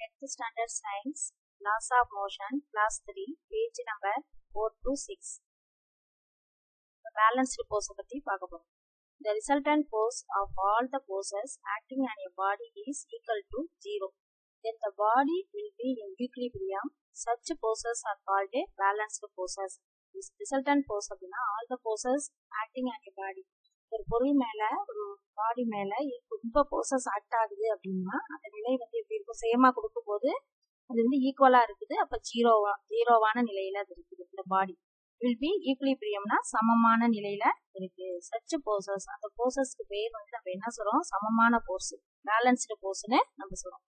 10th standard science laws of motion class 3 page number 4 to 6 balanced force பத்தி பார்க்க போறோம் the resultant force of all the forces acting on a body is equal to zero then the body will be in equilibrium such forces are called balanced forces this resultant force அப்படின்னா all the forces acting on a body ஒரு பொருள் மேல ஒரு பாடி மேல ரொம்ப forces act ஆகுது அப்படின்னா அந்த நிலை வந்து எப்படி இருக்கும் சேமா கொடுக்கும் போது அது வந்து ஈக்குவலா இருக்குது அப்ப ஜீரோவா ஜீரோவான நிலையில அது இருக்குது இந்த பாடி வில் பி ஈக்குலிபிரியம்னா சமமான நிலையில இருக்கு சச் போர்சஸ் அந்த போர்சஸ்க்கு பேர் வந்து நம்ம என்ன சொல்றோம் சமமான போர்ஸ் பேலன்ஸ்டு போர்ஸ்னு நம்ம சொல்றோம்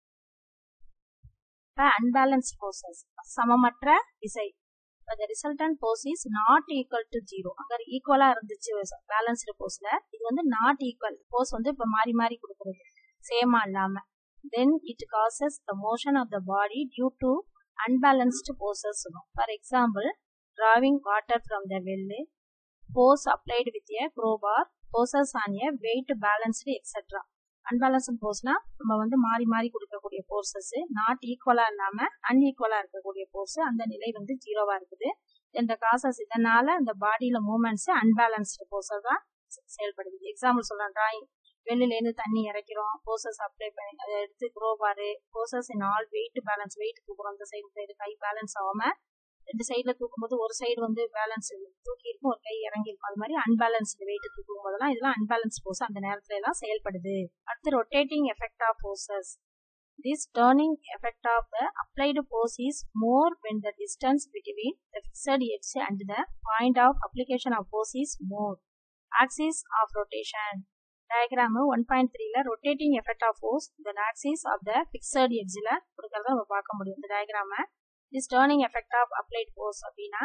இப்ப அன்பேலன்ஸ்ட் போர்சஸ் சமமற்ற விசை the resultant force is not equal to zero அங்க ஈக்குவலா இருந்துச்சு பேலன்ஸ்டு போர்ஸ்ல இது வந்து நாட் ஈக்குவல் போர்ஸ் வந்து இப்ப மாறி மாறி கொடுக்கறது சேமா இல்லாம then it causes the motion of the body due to unbalanced forces for example drawing water from the well force applied with a crowbar forces on a weight balanced etc unbalanced போர்ஸ்னா நம்ம வந்து மாறி மாறி கொடுக்கக்கூடிய forces not ஈக்குவலா இல்லாம அன்ஈக்குவலா இருக்கக்கூடிய force அந்த நிலை வந்து ஜீரோவா இருக்குது இந்த காசஸ் இதனால அந்த பாடியில மூமெண்ட்ஸ் அன்பேலன்ஸ்டு போர்ஸா தான் செயல்படுது எக்ஸாம்பிள் சொல்றேன் டிராயிங் வெளியில இருந்து தண்ணி இறைக்கிறோம் போர்சஸ் அப்ளை பண்ணி அதை எடுத்து குரோபாரு forces in all weight balance weight தூக்குறோம் அந்த சைடு சைடு கை பேலன்ஸ் ஆகாம ரெண்டு சைடுல தூக்கும்போது ஒரு சைடு வந்து பேலன்ஸ் தூக்கி இருக்கும் ஒரு கை இறங்கி இருக்கும் அது மாதிரி அன்பேலன்ஸ்டு வெயிட் தூக்கும் போதெல்லாம் இதெல்லாம் அன்பேலன்ஸ் போர்ஸ் அந்த நேரத்துல எல்லாம் செயல்படுது அடுத்து rotating effect of forces This turning effect of the applied force is more when the distance between the fixed edge and the point of application of force is more. Axis of rotation. Diagram one point த்ரீல rotating effect of force இந்த axis of the fixed எட்ஜில் கொடுக்கறத நம்ம பார்க்க முடியும் இந்த டயக்ராம this turning effect of applied force அப்படின்னா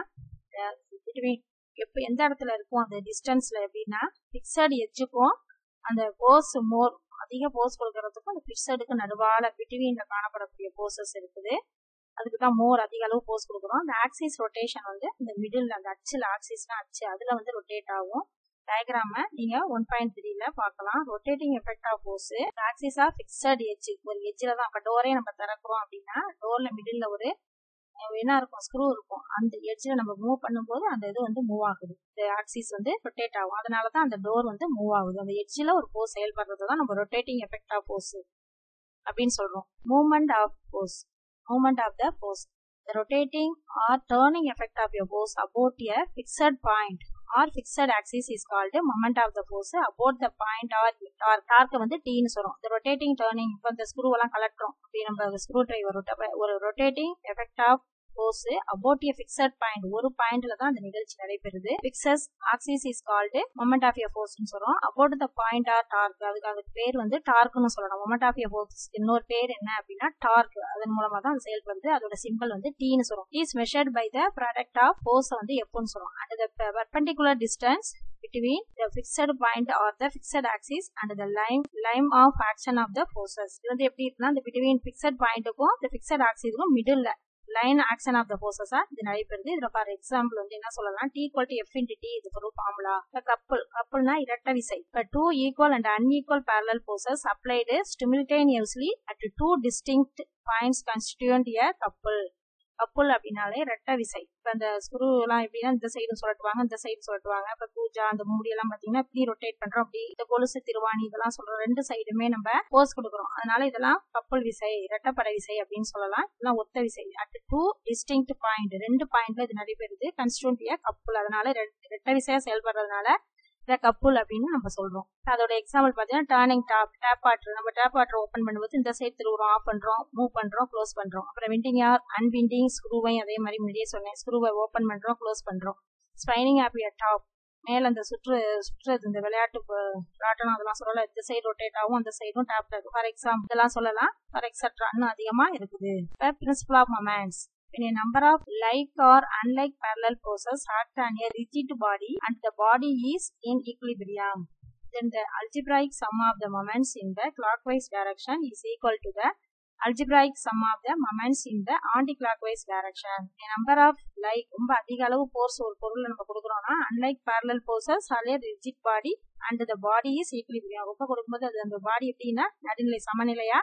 பிட்வீன் எப்போ எந்த இடத்துல இருக்கும் அந்த டிஸ்டன்ஸ்ல எப்படின்னா ஃபிக்ஸட் எட்ஜுக்கும் அந்த ஃபோர்ஸ் மோர் அதிக போர்ஸ் கொடுக்கறதுக்கும் அந்த ஃபிக்ஸடுக்கு நடுவால பிட்வீன்ல காணப்படக்கூடிய போர்சஸ் இருக்குது அதுக்கு தான் மோர் அதிக அளவு போர்ஸ் கொடுக்குறோம் அந்த ஆக்சிஸ் ரொட்டேஷன் வந்து இந்த மிடில் அந்த அச்சில் ஆக்சிஸ்னா அச்சு அதுல வந்து ரொட்டேட் ஆகும் டயக்ராம நீங்க ஒன் பாயிண்ட் த்ரீல பார்க்கலாம் rotating effect of force axis of fixed edge ஒரு எட்ஜில் தான் இப்போ டோரே நம்ம திறக்கிறோம் அப்படின்னா டோர்ல மிடில் ஒரு என்ன இருக்கும் ஸ்க்ரூ இருக்கும் அந்த எட்ஜில் நம்ம மூவ் பண்ணும்போது அந்த இது வந்து மூவ் ஆகுது இந்த ஆக்சிஸ் வந்து ரொட்டேட் ஆகும் அதனால தான் அந்த டோர் வந்து மூவ் ஆகுது அந்த எட்ஜில் ஒரு போர்ஸ் செயல்படுறது தான் நம்ம ரொட்டேட்டிங் எஃபெக்ட் ஆஃப் போர்ஸ் அப்படின்னு சொல்றோம் movement of force movement of the force The rotating or turning effect of a force about a fixed point or fixed axis is called moment of the force about the point or or torque வந்து டீன்னு சொல்றோம் இந்த rotating turning இப்போ இந்த screw எல்லாம் கலட்டுறோம் அப்படி நம்ம ஸ்க்ரூ டிரைவர் ஒரு rotating effect of force about a fixed point ஒரு பாயிண்ட்ல தான் அந்த நிகழ்ச்சி நடைபெறுது fixes axis is called moment of a ஃபோர்ஸ்னு சொல்றோம் about the point or torque அதுக்கு அதுக்கு பேர் வந்து டார்க்னு சொல்லணும் மொமெண்ட் ஆஃப் ஏ ஃபோர்ஸ் இன்னொரு பேர் என்ன அப்படின்னா டார்க் அதன் மூலமா தான் அது செயல்படுது அதோட சிம்பிள் வந்து டீன்னு சொல்றோம் is measured by the product of force வந்து எப்போன்னு சொல்றோம் and the perpendicular distance between the fixed point or the fixed axis and the line line of action of the forces இது வந்து எப்படி இருக்குன்னா இந்த between fixed pointக்கும் the fixed axisக்கும் middle line action of the போர்சஸா இது நடைபெறுது இதுல ஃபார் எக்ஸாம்பிள் வந்து என்ன சொல்லலாம் T equal to F into d இது ஒரு ஃபார்முலா கப்பல் கப்பல்னா இரட்ட விசை இப்ப two equal and unequal parallel forces applied simultaneously at two distinct points constitute a couple couple அப்படின்னாலே ரெட்ட விசை இப்ப அந்த ஸ்க்ரூ எல்லாம் எப்படின்னா இந்த சைடு சொல்லட்டுவாங்க இந்த சைடு சொல்லட்டுவாங்க இப்ப பூஜா அந்த மூடி எல்லாம் பாத்தீங்கன்னா இப்படி ரொட்டேட் பண்றோம் அப்படி இந்த கொலுசு திருவாணி இதெல்லாம் சொல்றோம் ரெண்டு சைடுமே நம்ம போர்ஸ் கொடுக்குறோம் அதனால இதெல்லாம் கப்பல் விசை ரெட்டப்படை விசை அப்படின்னு சொல்லலாம் இதெல்லாம் ஒத்த விசை அட் டூ டிஸ்டிங்க்ட் பாயிண்ட் ரெண்டு பாயிண்ட்ல இது நடைபெறுது கன்ஸ்டன்டியா கப்புல் அதனால ரெட்ட விசையா செயல்படுறதுனால இதை கப்புல் அப்படின்னு நம்ம சொல்றோம் அதோட எக்ஸாம்பிள் பாத்தீங்கன்னா டேர்னிங் டாப் டேப் வாட்டர் நம்ம டேப் வாட்டர் ஓப்பன் பண்ணும்போது இந்த சைடு திருவுறோம் ஆஃப் பண்றோம் மூவ் பண்றோம் க்ளோஸ் பண்றோம் அப்புறம் விண்டிங் ஆர் அன்விண்டிங் ஸ்க்ரூவையும் அதே மாதிரி முன்னாடியே சொன்னேன் ஸ்க்ரூவை ஓப்பன் பண்றோம் க்ளோஸ் பண்றோம் ஸ்பைனிங் ஆப் டாப் மேல அந்த சுற்று சுற்றுறது இந்த விளையாட்டு ராட்டனம் அதெல்லாம் சொல்லலாம் இந்த சைடு ரொட்டேட் ஆகும் அந்த சைடும் டேப்ல இருக்கு ஃபார் எக்ஸாம்பிள் இதெல்லாம் சொல்லலாம் ஃபார் எக்ஸட்ரா இன்னும் அதிகமா இருக்குது இப்போ principle of moments when a number of like or unlike parallel forces act on a rigid body and the body is in equilibrium then the algebraic sum of the moments in the clockwise direction is equal to the algebraic sum of the moments in the anti-clockwise direction a number of like ரொம்ப அதிக அளவு force ஒரு பொருள் நம்ம கொடுக்குறோம்னா unlike parallel forces அல்லே rigid body and the body is equilibrium ரொம்ப கொடுக்கும்போது அது அந்த பாடி எப்படின்னா நடுநிலை சமநிலையா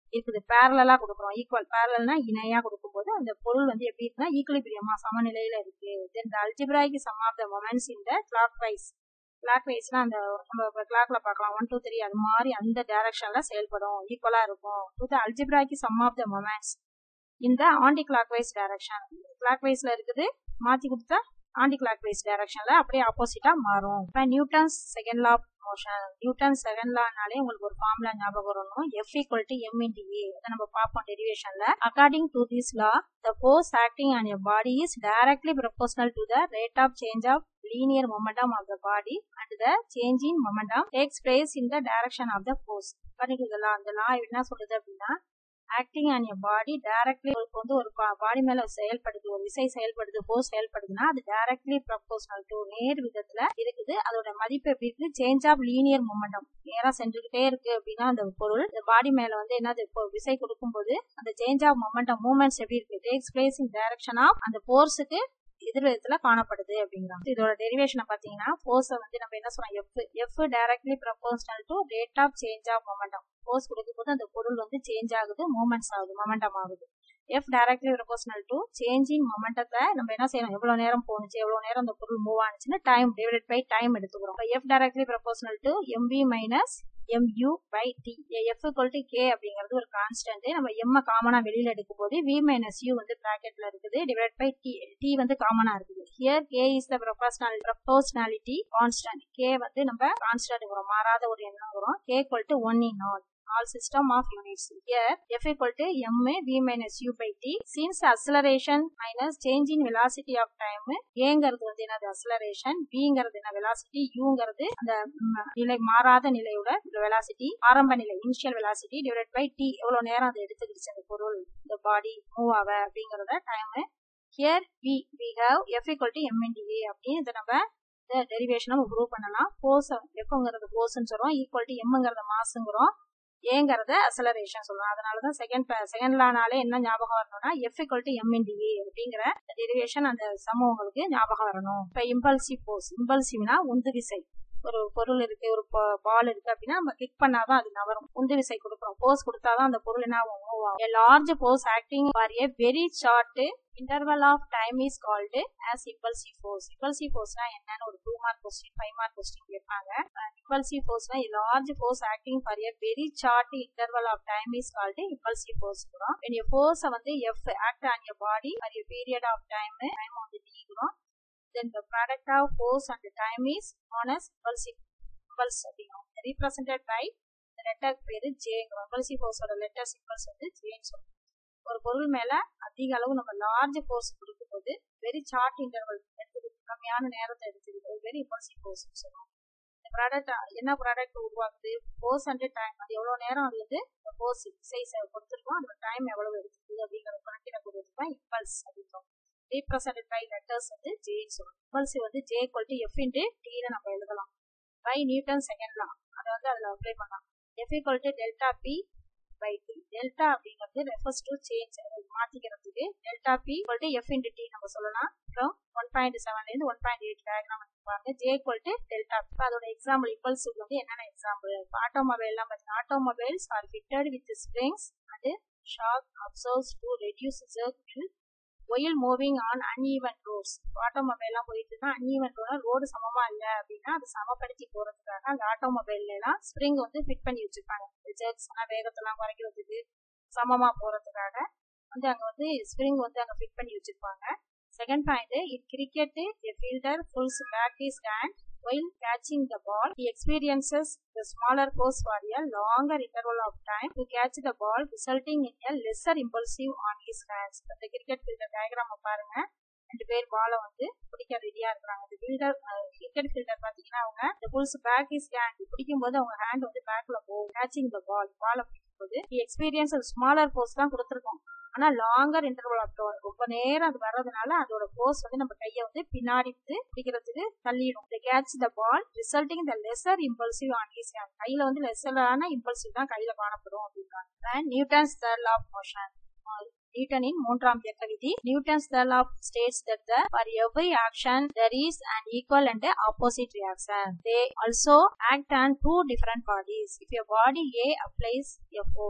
இருக்குது பேரலா கொடுக்குறோம் ஈக்குவல் பேரலல்னா இணையா கொடுக்கும்போது அந்த பொருள் வந்து எப்படி இருக்குன்னா ஈக்குலிபிரியமா சமநிலையில இருக்கு then the algebraic sum of the moments இந்த கிளாக் வைஸ் கிளாக் வைஸ்னா அந்த நம்ம கிளாக்ல பார்க்கலாம் ஒன் டூ த்ரீ அது மாதிரி அந்த டைரக்ஷன்ல செயல்படும் ஈக்குவலா இருக்கும் to the algebraic sum of the moments இந்த ஆன்டி கிளாக் வைஸ் டைரக்ஷன் கிளாக் வைஸ்ல இருக்குது மாத்தி கொடுத்தா ஆன்டி கிளாக் வைஸ் டைரக்ஷன்ல அப்படியே ஆப்போசிட்டா மாறும் இப்போ Newton's second law motion Newton second லானாலே உங்களுக்கு ஒரு ஃபார்முலா ஞாபகம் வரணும் F equal to M into A அதை நம்ம பார்ப்போம் டெரிவேஷன்ல according to this law the force acting on a body is directly proportional to the rate of change of linear momentum of the body and the change in momentum takes place in the direction of the force பண்ணிக்கலாம் அந்த லா என்ன சொல்லுது அப்படின்னா acting on a body directly வந்து ஒரு பாடி மேல செயல்படுது ஒரு விசை செயல்படுது ஃபோர்ஸ் செயல்படுதுன்னா அது டைரக்ட்லி ப்ரப்போஷனல் டு நேர் விதத்துல இருக்குது அதோட மதிப்பு எப்படி இருக்கு சேஞ்ச் ஆஃப் லீனியர் மூமெண்டம் நேரா சென்றுகிட்டே இருக்கு அப்படின்னா அந்த பொருள் இந்த பாடி மேல வந்து என்னது விசை கொடுக்கும்போது அந்த சேஞ்ச் ஆஃப் மொமெண்டம் மூமெண்ட்ஸ் எப்படி இருக்கு takes place in direction of அந்த ஃபோர்ஸுக்கு எதிர்விதத்துல காணப்படுது அப்படிங்கிறாங்க இதோட டெரிவேஷனை பாத்தீங்கன்னா ஃபோர்ஸை வந்து நம்ம என்ன சொல்றோம் F F directly proportional to rate of change of momentum force கொடுக்கும்போது அந்த பொருள் வந்து சேஞ்ச் ஆகுது மூமெண்ட்ஸ் ஆகுது மொமெண்டம் ஆகுது F directly proportional to change in மொமெண்டத்தை நம்ம என்ன செய்யணும் எவ்வளவு நேரம் போனுச்சு எவ்வளவு நேரம் அந்த பொருள் மூவ் ஆனிச்சுன்னு டைம் டிவைட் பை டைம் எடுத்துக்கிறோம் F directly proportional to MV minus MU by T F equal to K அப்படிங்கிறது ஒரு கான்ஸ்டன்ட் நம்ம எம் காமனா வெளியில எடுக்கும் போது வி மைனஸ் யூ வந்து பிராக்கெட்ல இருக்குது டிவைட் பை டி டி வந்து காமனா இருக்குது here K is the proportional proportionality constant K வந்து நம்ம கான்ஸ்டன்ட் வரும் மாறாத ஒரு எண்ணம் வரும் K equal to one in all all system of units. Here F equal to ma v minus u by t. Since acceleration minus change in velocity of time ஏங்கிறது வந்து என்னது acceleration bங்கிறது என்ன velocity uங்கிறது அந்த நிலை மாறாத நிலையோட velocity ஆரம்ப நிலை initial velocity divided by t எவ்வளவு நேரம் அது எடுத்துக்கிடுச்சு அந்த பொருள் இந்த பாடி மூவ் ஆக அப்படிங்கறத time here we we have F equal to m into a அப்படின்னு இதை நம்ம இந்த டெரிவேஷன் நம்ம ப்ரூவ் பண்ணலாம் ஃபோர்ஸ் எஃப்ங்கிறது ஃபோர்ஸ்ன்னு சொல்றோம் ஈக்குவல் டு எம்ங்கிறத மாசுங்கிறோம் ஏங்கிறத அசலரேஷன் சொல்லுவோம் அதனாலதான் செகண்ட் செகண்ட் லானாலே என்ன ஞாபகம் வரணும்னா F equal to M into A அப்படிங்கிற டெரிவேஷன் அந்த சம உங்களுக்கு ஞாபகம் வரணும் இப்ப இம்பல்சிவ் போர்ஸ் இம்பல்சிவ்னா உந்து விசை ஒரு பொருள் இருக்கு ஒரு பால் இருக்கு அப்படின்னா நம்ம கிளிக் பண்ணாதான் அது நவரும் உந்து விசை கொடுக்குறோம் போர்ஸ் கொடுத்தாதான் அந்த பொருள் என்ன மூவ் ஆகும் large force acting for a very short interval of time is called as impulsive force impulsive ஃபோர்ஸ்னா என்னன்னு ஒரு two mark question five mark question கேட்பாங்க இம்பல்சிவ் ஃபோர்ஸ்னா large force acting for a very short interval of time is called impulsive force when a force வந்து F act on your body for a period of time time வந்து நீங்கிறோம் then the product of force and time is known as impulsive impulse அப்படிங்கிறோம் represented by the letter பேரு ஜேங்கிறோம் impulsive force ஓட letters impulse வந்து ஜேன்னு சொல்றோம் ஒரு பொருள் மேல அதிக அளவு நம்ம லார்ஜ் ஃபோர்ஸ் கொடுக்கும்போது வெரி ஷார்ட் இன்டர்வல் எடுத்துக்கிட்டு கம்மியான நேரத்தை எடுத்துக்கிட்டு வெரி இம்பல்சிவ் ஃபோர்ஸ் சொல்லுவோம் இந்த ப்ராடக்ட் என்ன ப்ராடக்ட் உருவாக்குது ஃபோர்ஸ் அண்ட் டைம் அது எவ்வளவு நேரம் அது வந்து ஃபோர்ஸ் சைஸ் கொடுத்துருக்கோம் அதோட டைம் எவ்வளவு எடுத்துக்குது அப்படிங்கிறத கணக்கிடக்கூடியது தான் இம்பல்ஸ் அப்படின்றோம் ரீப்ரசன்ட் பை லெட்டர்ஸ் வந்து ஜேன்னு சொல்லுவோம் இம்பல்ஸ் வந்து J equal to F into டீல நம்ம எழுதலாம் பை நியூட்டன் செகண்ட் லா அதை வந்து அதில் அப்ளை பண்ணலாம் F equal to delta P by T delta அப்படிங்கிறது ரெஃபர்ஸ் டு சேஞ்ச் மாத்திக்கிறதுக்கு delta P equal to F into T நம்ம சொல்லலாம் அப்புறம் ஒன் பாயிண்ட் செவன்ல இருந்து ஒன் பாயிண்ட் எயிட் டயக்ராம் பாருங்க ஜே ஈக்குவல் டு டெல்டா இப்போ அதோட எக்ஸாம்பிள் இம்பல்ஸுக்கு வந்து என்னென்ன எக்ஸாம்பிள் ஆட்டோமொபைல் எல்லாம் பார்த்தீங்கன்னா automobiles are fitted with springs and shock absorbers to reduce jerk will while moving on uneven roads ஆட்டோமொபைல்லாம் போயிட்டு இருந்தா அன்ஈவன் ரோட ரோடு சமமா இல்ல அப்படின்னா அது சமப்படுத்தி போறதுக்காக அந்த ஆட்டோமொபைல்ல எல்லாம் ஸ்ப்ரிங் வந்து ஃபிட் பண்ணி வச்சிருப்பாங்க ஜெர்க்ஸ் வேகத்தெல்லாம் குறைக்கிறதுக்கு சமமா போறதுக்காக வந்து அங்க வந்து ஸ்ப்ரிங் வந்து அங்க ஃபிட் பண்ணி வச்சிருப்பாங்க second point it cricket a fielder pulls back is hand while catching the ball he experiences the smaller force for a longer interval of time to catch the ball resulting in a lesser impulsive on his hands அந்த cricket fielder diagram பாருங்க ரெண்டு பேர் பாலை வந்து பிடிக்க ரெடியா இருக்கிறாங்க இந்த ஃபீல்டர் கிரிக்கெட் ஃபீல்டர் பாத்தீங்கன்னா அவங்க இந்த புல்ஸ் பேக் இஸ் ஹேண்ட் பிடிக்கும் போது அவங்க ஹேண்ட் வந்து பேக்ல போகும் கேச்சிங் த பால் பாலை பிடிக்கும் போது எக்ஸ்பீரியன்ஸ் ஸ்மாலர் போர்ஸ் தான் கொடுத்துருக்கோம் ஆனா லாங்கர் இன்டர்வல் ஆஃப் ரொம்ப நேரம் அது வர்றதுனால அதோட போர்ஸ் வந்து நம்ம கையை வந்து பின்னாடி வந்து பிடிக்கிறதுக்கு தள்ளிடும் the catch the ball resulting the lesser impulsive on his hand கையில வந்து லெசரான இம்பல்சிவ் தான் கையில காணப்படும் அப்படின்றாங்க Newton's third law of motion நியூட்டனின் மூன்றாம் இயக்க விதி Newton's third law states that the for every action there is an equal and opposite reaction they also act on two different bodies if a body A applies a force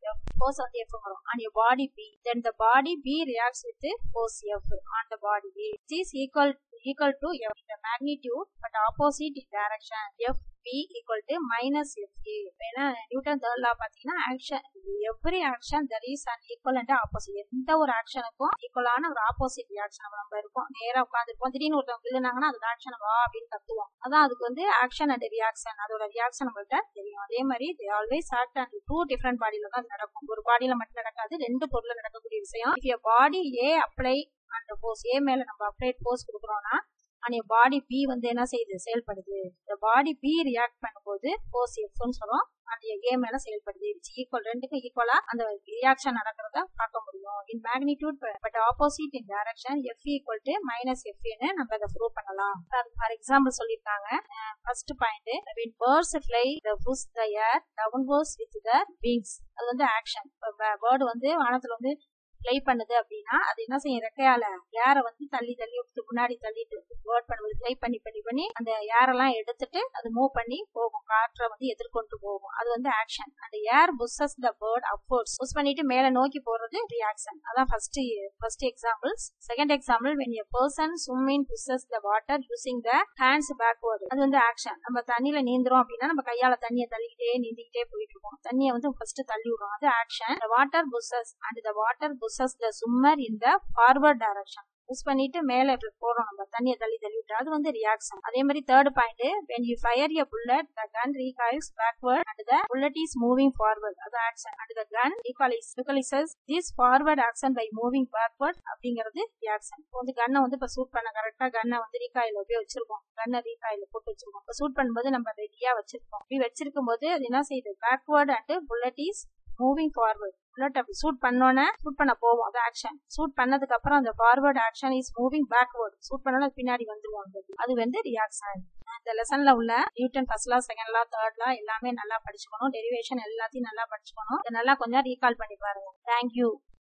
F force வந்து F வரும் on your body B then the body B reacts with force F on the body A which is equal equal to F the magnitude but opposite in direction F P equal to minus FA ஏன்னா Newton third law பாத்தீங்கன்னா action every action there is an equal and opposite எந்த ஒரு ஆக்ஷனுக்கும் ஈக்குவலான ஒரு opposite reaction நம்ம இருக்கும் நேரா உட்காந்துருப்போம் திடீர்னு ஒருத்தவங்க விழுந்தாங்கன்னா அது ஆக்ஷன் வா அப்படின்னு கத்துவோம் அதான் அதுக்கு வந்து ஆக்ஷன் அண்ட் ரியாக்ஷன் அதோட ரியாக்ஷன் நம்மள்ட்ட தெரியும் அதே மாதிரி they always act and two different பாடியில தான் அது நடக்கும் ஒரு பாடியில மட்டும் நடக்காது ரெண்டு பொருள்ல நடக்கக்கூடிய விஷயம் இஃப் பாடி ஏ அப்ளை அந்த போஸ் ஏ மேல நம்ம அப்ளை போஸ் கொடுக்குறோம்னா அண்ட் பாடி பி வந்து என்ன செய்யுது செயல்படுது இந்த பாடி பி ரியாக்ட் பண்ணும்போது போஸ் எஃப்னு சொல்றோம் அந்த ஏ மேல செயல்படுது இட்ஸ் ஈக்குவல் ரெண்டுக்கும் ஈக்குவலா அந்த ரியாக்ஷன் நடக்கிறத பார்க்க முடியும் in magnitude but opposite in direction F equal to minus எஃப்னு நம்ம அதை ப்ரூவ் பண்ணலாம் ஃபார் எக்ஸாம்பிள் சொல்லியிருக்காங்க first point when birds fly the push the air downwards with their wings அது வந்து ஆக்ஷன் பேர்டு வந்து வானத்துல வந்து ஃப்ளை பண்ணுது அப்படின்னா அது என்ன செய்யும் ரெக்கையால ஏர வந்து தள்ளி தள்ளி விட்டு முன்னாடி தள்ளிட்டு வேர்ட் பண்ணுவது ஃப்ளை பண்ணி பண்ணி பண்ணி அந்த ஏரெல்லாம் எடுத்துட்டு அது மூவ் பண்ணி போகும் காற்றை வந்து எதிர்கொண்டு போகும் அது வந்து ஆக்ஷன் அந்த air pushes the bird upwards push பண்ணிட்டு மேல நோக்கி போறது ரியாக்ஷன் அதான் first first examples second example when a person swimming pushes the water using the hands backward அது வந்து ஆக்ஷன் நம்ம தண்ணியில நீந்துறோம் அப்படின்னா நம்ம கையால தண்ணியை தள்ளிக்கிட்டே நீந்திக்கிட்டே போயிட்டு இருக்கோம் தண்ணியை வந்து ஃபர்ஸ்ட் தள்ளி விடும் அது action water pushes and the water pushes the swimmer in the forward direction push பண்ணிட்டு மேல போறோம் நம்ம தண்ணியை தள்ளி தள்ளி விட்டு அது வந்து ரியாக்ஷன் அதே மாதிரி third point when you fire a bullet the gun recoils backward and the bullet is moving forward அது action and the gun equalise equalises this forward action by moving backward அப்படிங்கிறது ரியாக்ஷன் இப்போ வந்து கன்னை வந்து இப்ப suit பண்ண கரெக்டா கன்னை வந்து ரீகாயில போய் வச்சிருக்கோம் கன்னை ரீகாயில போட்டு வச்சிருக்கோம் இப்போ சூட் பண்ணும்போது நம்ம ரெடியா வச்சிருக்கோம் இப்படி வச்சிருக்கும் போது அது என்ன செய்யுது backward and bullet is moving forward bullet அப்படி சூட் பண்ணோன்னே சூட் பண்ண போவோம் அது ஆக்ஷன் சூட் பண்ணதுக்கு அப்புறம் அந்த forward action is moving backward shoot பண்ணோட பின்னாடி வந்துருவாங்க அது வந்து ரியாக்ஷன் இந்த லெசன்ல உள்ள Newton first law second law third law எல்லாமே நல்லா படிச்சுக்கணும் டெரிவேஷன் எல்லாத்தையும் நல்லா படிச்சுக்கணும் இதை நல்லா கொஞ்சம் ரீகால் பண்ணி பாருங்க தேங்க்யூ